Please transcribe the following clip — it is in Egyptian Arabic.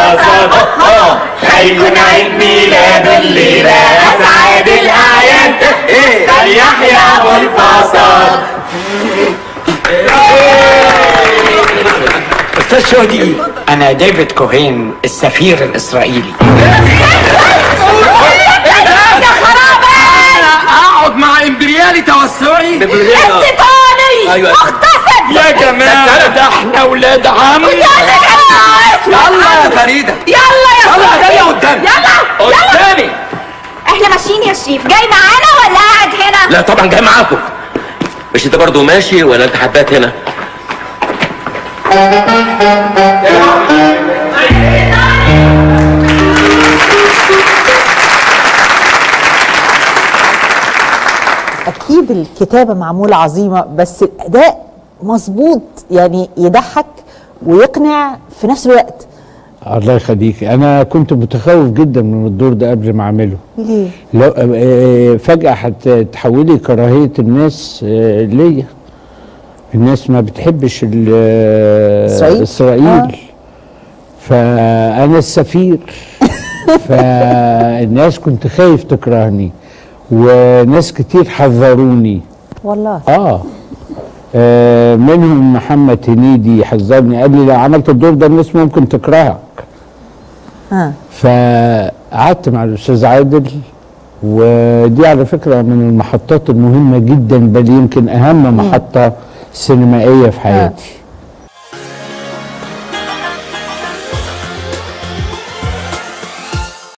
الفصل هيكون عيد ميلاد الليلة أسعد الأعياد فليحيى أبو الفصل استاذ شهدي انا ديفيد كوهين السفير الاسرائيلي اقعد مع امبريالي توسعي استيطاني أيوة. مغتصب يا جماعه ده احنا ولاد عم يلا يا فريده يلا يا يلا صاحبي يا قدامي يلا يلا قدامي احنا ماشيين يا شريف جاي معانا ولا قاعد هنا لا طبعا جاي معاكم مش انت برضو ماشي ولا انت حبات هنا اكيد الكتابه معموله عظيمه بس الاداء مظبوط يعني يضحك ويقنع في نفس الوقت الله يخليك انا كنت متخوف جدا من الدور ده قبل ما اعمله ليه لو آه، فجاه هتحولي كراهيه الناس آه، ليا الناس ما بتحبش ال- آه، إسرائيل؟ اسرائيل آه. فانا السفير فالناس كنت خايف تكرهني وناس كتير حذروني والله اه آه، منهم محمد هنيدي حذرني قال لي لو عملت الدور ده الناس ممكن تكرهك ها فقعدت مع الاستاذ عادل ودي على فكره من المحطات المهمه جدا بل يمكن اهم محطه سينمائيه في حياتي